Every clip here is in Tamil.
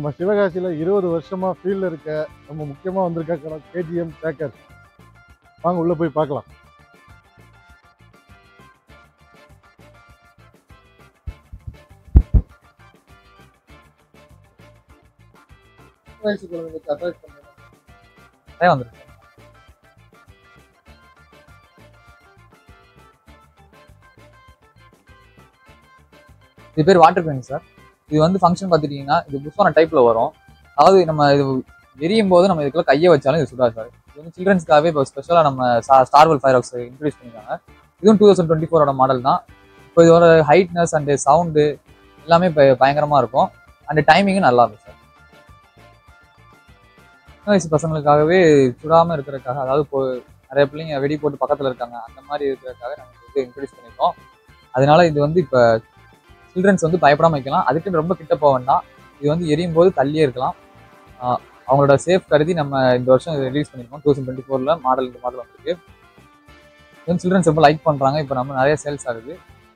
நம்ம சிவகாசியில் இருபது வருஷமாக ஃபீல்டில் இருக்க நம்ம முக்கியமாக வந்திருக்க கடை கேஜிஎம் பேக்கர் வாங்க உள்ளே போய் பார்க்கலாம் வயசு குழந்தைங்களுக்கு அட்ராக்ட் பண்ணுறாங்க நிறைய வந்துருக்கு இது பேர் வாட்டர் பெயின் சார் இது வந்து ஃபங்க்ஷன் பார்த்துட்டீங்கன்னா இது புஷ்வான டைப்ல வரும் அதாவது நம்ம இது எரியும் போது நம்ம இதுக்குள்ள கையை வச்சாலும் இது சுடாது சார் இது வந்து சில்ட்ரன்ஸ்க்காகவே இப்போ ஸ்பெஷலாக நம்ம ஸ்டார்வல் ஃபயர் ஆக்ஸ் இன்ட்ரடியூஸ் பண்ணிருக்காங்க இதுவும் டூ தௌசண்ட் டுவெண்ட்டி ஃபோரோட மாடல் தான் இப்போ இதோட ஹைட்னஸ் அண்ட் சவுண்டு எல்லாமே இப்போ பயங்கரமாக இருக்கும் அண்ட் டைமிங்கும் நல்லா இருக்கும் சார் சின்ன வயசு பசங்களுக்காகவே சுடாமல் இருக்கிறதுக்காக அதாவது இப்போ நிறைய பிள்ளைங்க வெடி போட்டு பக்கத்தில் இருக்காங்க அந்த மாதிரி இருக்கிறதுக்காக நம்ம இது இன்ட்ரடியூஸ் பண்ணியிருக்கோம் அதனால இது வந்து இப்போ சில்ட்ரன்ஸ் வந்து பயப்படாம வைக்கலாம் அதுக்குன்னு ரொம்ப கிட்ட போக வேண்டாம் இது வந்து எரியும் போது தள்ளியே இருக்கலாம் ஆஹ் அவங்களோட சேஃப் கருதி நம்ம இந்த வருஷம் ரிலீஸ் பண்ணியிருக்கோம் டூ தௌசண்ட் டுவெண்ட்டி ஃபோரில் மாடல் இந்த மாடல் வந்திருக்கு இது வந்து சில்ட்ரன்ஸ் ரொம்ப லைக் பண்ணுறாங்க இப்போ நம்ம நிறைய சேல்ஸ் ஆகுது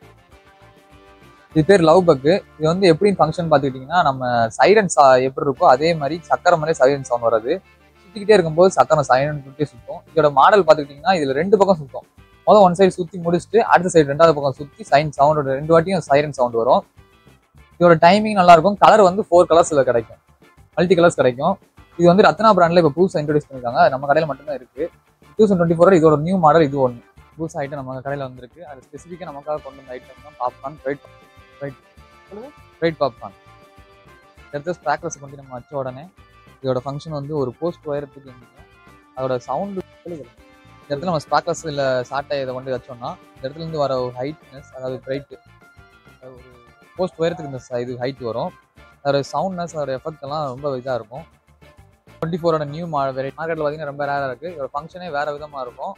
இது பேர் லவ் பக்கு இது வந்து எப்படி ஃபங்க்ஷன் பார்த்துக்கிட்டிங்கன்னா நம்ம சைரன்ஸ் எப்படி இருக்கோ அதே மாதிரி சக்கரை மாதிரி சைரன் சவுண்ட் வராது சுற்றிக்கிட்டே இருக்கும்போது சக்கரம் சைரன் சுற்றி சுற்றும் இதோட மாடல் பார்த்துக்கிட்டிங்கன்னா இதில் ரெண்டு பக்கம் சுற்றும் மொதல் ஒன் சைடு சுற்றி முடிச்சுட்டு அடுத்த சைடு ரெண்டாவது பக்கம் சுற்றி சைன் சவுண்டோட ரெண்டு வாட்டியும் சைரன் சவுண்ட் வரும் இதோட டைமிங் நல்லா இருக்கும் கலர் வந்து ஃபோர் கலர்ஸில் கிடைக்கும் மல்டி கலர்ஸ் கிடைக்கும் இது வந்து ரத்னா பிராண்டில் இப்போ புதுசாக இன்ட்ரடியூஸ் பண்ணிருக்காங்க அது நம்ம கடையில் மட்டும்தான் இருக்குது டூ தௌசண்ட் டுவெண்ட்டி ஃபோர் இதோட நியூ மாடல் இது ஒன்று புதுசாக ஐட்டம் நம்ம கடையில் வந்திருக்கு அது ஸ்பெசிஃபிக்காக நமக்காக கொண்டு வந்த ஐட்டம் தான் popcorn fried fried fried popcorn எடுத்து ஸ்ப்ராக்கர்ஸ் கொண்டு நம்ம வச்ச உடனே இதோட ஃபங்க்ஷன் வந்து ஒரு போஸ்ட் உயரத்துக்கு இருந்துக்கும் அதோட சவுண்டு இந்த இடத்துல நம்ம ஸ்பாக்கர்ஸ் இல்லை சாட்டை இதை கொண்டு வச்சோம்னா இந்த இடத்துல இருந்து வர ஒரு ஹைட்னஸ் அதாவது பிரைட்டு ஒரு போஸ்ட் உயரத்துக்கு இந்த ச- இது ஹைட் வரும் அதோட சவுண்ட்னஸ் அதோட எஃபெக்ட் எல்லாம் ரொம்ப இதாக இருக்கும் டுவெண்ட்டி ஃபோரோட நியூ மா வெரைட்டி மார்க்கெட்டில் பார்த்தீங்கன்னா ரொம்ப ரேராக இருக்குது இதோட ஃபங்க்ஷனே வேறு விதமாக இருக்கும்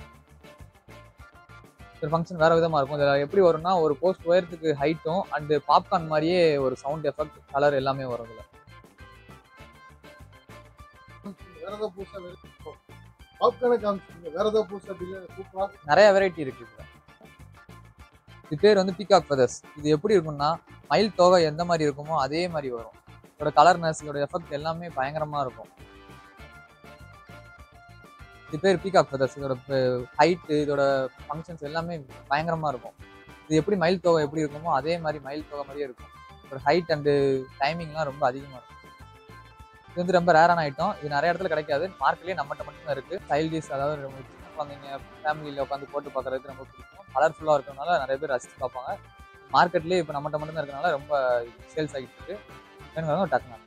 இந்த ஃபங்க்ஷன் வேறு விதமாக இருக்கும் இதில் எப்படி வரும்னா ஒரு போஸ்ட் உயரத்துக்கு ஹைட்டும் அண்டு பாப்கார்ன் மாதிரியே ஒரு சவுண்ட் எஃபெக்ட் கலர் எல்லாமே வரும் இதில் வேற ஏதாவது புதுசாக பாப்கார்னை காமிச்சிங்க வேற ஏதாவது புதுசாக பிரியாணி சூப்பராக நிறைய வெரைட்டி இருக்கு இதுல இது பேர் வந்து பீகாக் ஃபெதர்ஸ் இது எப்படி இருக்கும்னா மயில் தொகை எந்த மாதிரி இருக்குமோ அதே மாதிரி வரும் இதோட கலர்னஸ் இதோட எஃபெக்ட் எல்லாமே பயங்கரமா இருக்கும் இது பேர் பீகாக் ஃபெதர்ஸ் இதோட ஹைட்டு இதோட ஃபங்க்ஷன்ஸ் எல்லாமே பயங்கரமா இருக்கும் இது எப்படி மயில் தொகை எப்படி இருக்குமோ அதே மாதிரி மயில் தொகை மாதிரியே இருக்கும் இதோட ஹைட் அண்டு டைமிங்லாம் ரொம்ப அதிகமாக இருக்கும் இது வந்து ரொம்ப ரேரான ஐட்டம் இது நிறைய இடத்துல கிடைக்காது மார்க்கெட்லேயே நம்மகிட்ட மட்டும்தான் இருக்கு சைல்டிஸ் அதாவது ரொம்ப சின்ன குழந்தைங்க ஃபேமிலியில் உட்காந்து போட்டு பார்க்கறதுக்கு ரொம்ப பிடிக்கும் கலர்ஃபுல்லாக இருக்கிறதுனால நிறைய பேர் ரசித்து பார்ப்பாங்க மார்க்கெட்லேயே இப்போ நம்மகிட்ட மட்டும்தான் இருக்கனால ரொம்ப சேல்ஸ் ஆகிட்டு இருக்கு வேணுங்கிறவங்க டக்குனு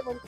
மாதிரி